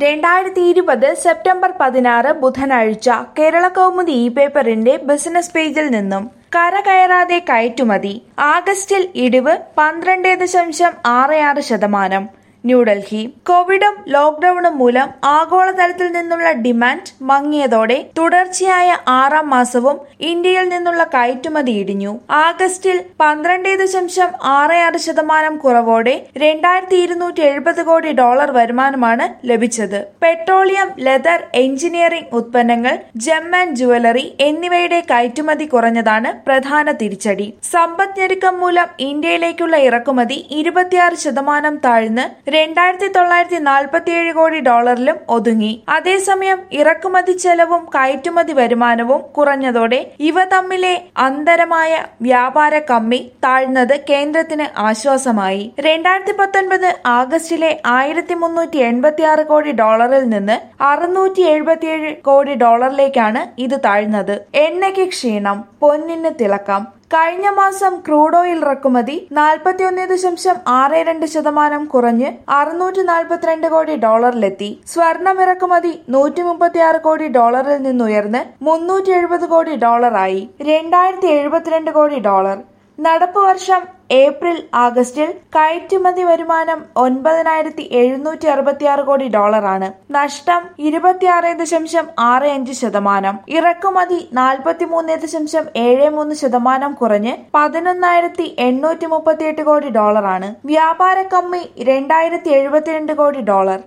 രണ്ടായിരത്തി ഇരുപത് സെപ്റ്റംബർ പതിനാറ് ബുധനാഴ്ച കേരള കൗമുദി ഇ പേപ്പറിന്റെ ബിസിനസ് പേജിൽ നിന്നും കരകയറാതെ കയറ്റുമതി ആഗസ്റ്റിൽ ഇടിവ് പന്ത്രണ്ട് ദശാംശം ആറ് ആറ് ശതമാനം ന്യൂഡൽഹി കോവിഡും ലോക്ഡൌണും മൂലം ആഗോളതലത്തിൽ നിന്നുള്ള ഡിമാൻഡ് മങ്ങിയതോടെ തുടർച്ചയായ ആറാം മാസവും ഇന്ത്യയിൽ നിന്നുള്ള കയറ്റുമതി ഇടിഞ്ഞു ആഗസ്റ്റിൽ പന്ത്രണ്ട് ദശാംശം ആറ് ആറ് ശതമാനം കുറവോടെ രണ്ടായിരത്തി ഇരുന്നൂറ്റി എഴുപത് കോടി ഡോളർ വരുമാനമാണ് ലഭിച്ചത് പെട്രോളിയം ലെതർ എഞ്ചിനീയറിംഗ് ഉത്പന്നങ്ങൾ ജെം ആൻഡ് ജുവലറി എന്നിവയുടെ കയറ്റുമതി കുറഞ്ഞതാണ് പ്രധാന തിരിച്ചടി സമ്പദ്ഞെരുക്കം മൂലം ഇന്ത്യയിലേക്കുള്ള ഇറക്കുമതി ഇരുപത്തിയാറ് ശതമാനം താഴ്ന്ന് രണ്ടായിരത്തി തൊള്ളായിരത്തി നാൽപ്പത്തിയേഴ് കോടി ഡോളറിലും ഒതുങ്ങി അതേസമയം ഇറക്കുമതി ചെലവും കയറ്റുമതി വരുമാനവും കുറഞ്ഞതോടെ ഇവ തമ്മിലെ അന്തരമായ വ്യാപാര കമ്മി താഴ്ന്നത് കേന്ദ്രത്തിന് ആശ്വാസമായി രണ്ടായിരത്തി പത്തൊൻപത് ആഗസ്റ്റിലെ ആയിരത്തി മുന്നൂറ്റി എൺപത്തി ആറ് കോടി ഡോളറിൽ നിന്ന് അറുന്നൂറ്റി എഴുപത്തിയേഴ് കോടി ഡോളറിലേക്കാണ് ഇത് താഴ്ന്നത് എണ്ണയ്ക്ക് ക്ഷീണം പൊന്നിന് തിളക്കം കഴിഞ്ഞ മാസം ക്രൂഡ് ഓയിൽ ഇറക്കുമതി നാൽപ്പത്തിയൊന്ന് ദശാംശം ആറ് രണ്ട് ശതമാനം കുറഞ്ഞ് അറുന്നൂറ്റി നാൽപ്പത്തിരണ്ട് കോടി ഡോളറിലെത്തി സ്വർണം ഇറക്കുമതി നൂറ്റി മുപ്പത്തിയാറ് കോടി ഡോളറിൽ നിന്നുയർന്ന് മുന്നൂറ്റി എഴുപത് കോടി ഡോളറായി രണ്ടായിരത്തി എഴുപത്തിരണ്ട് കോടി ഡോളർ നടപ്പ് വർഷം ഏപ്രിൽ ആഗസ്റ്റിൽ കയറ്റുമതി വരുമാനം ഒൻപതിനായിരത്തി എഴുന്നൂറ്റി അറുപത്തിയാറ് കോടി ഡോളറാണ് നഷ്ടം ഇരുപത്തിയാറ് ദശാംശം ആറ് അഞ്ച് ശതമാനം ഇറക്കുമതി നാൽപ്പത്തിമൂന്ന് ദശാംശം ഏഴ് മൂന്ന് ശതമാനം കുറഞ്ഞ് പതിനൊന്നായിരത്തി എണ്ണൂറ്റി മുപ്പത്തിയെട്ട് കോടി ഡോളറാണ് വ്യാപാര കമ്മി രണ്ടായിരത്തി എഴുപത്തിരണ്ട് കോടി ഡോളർ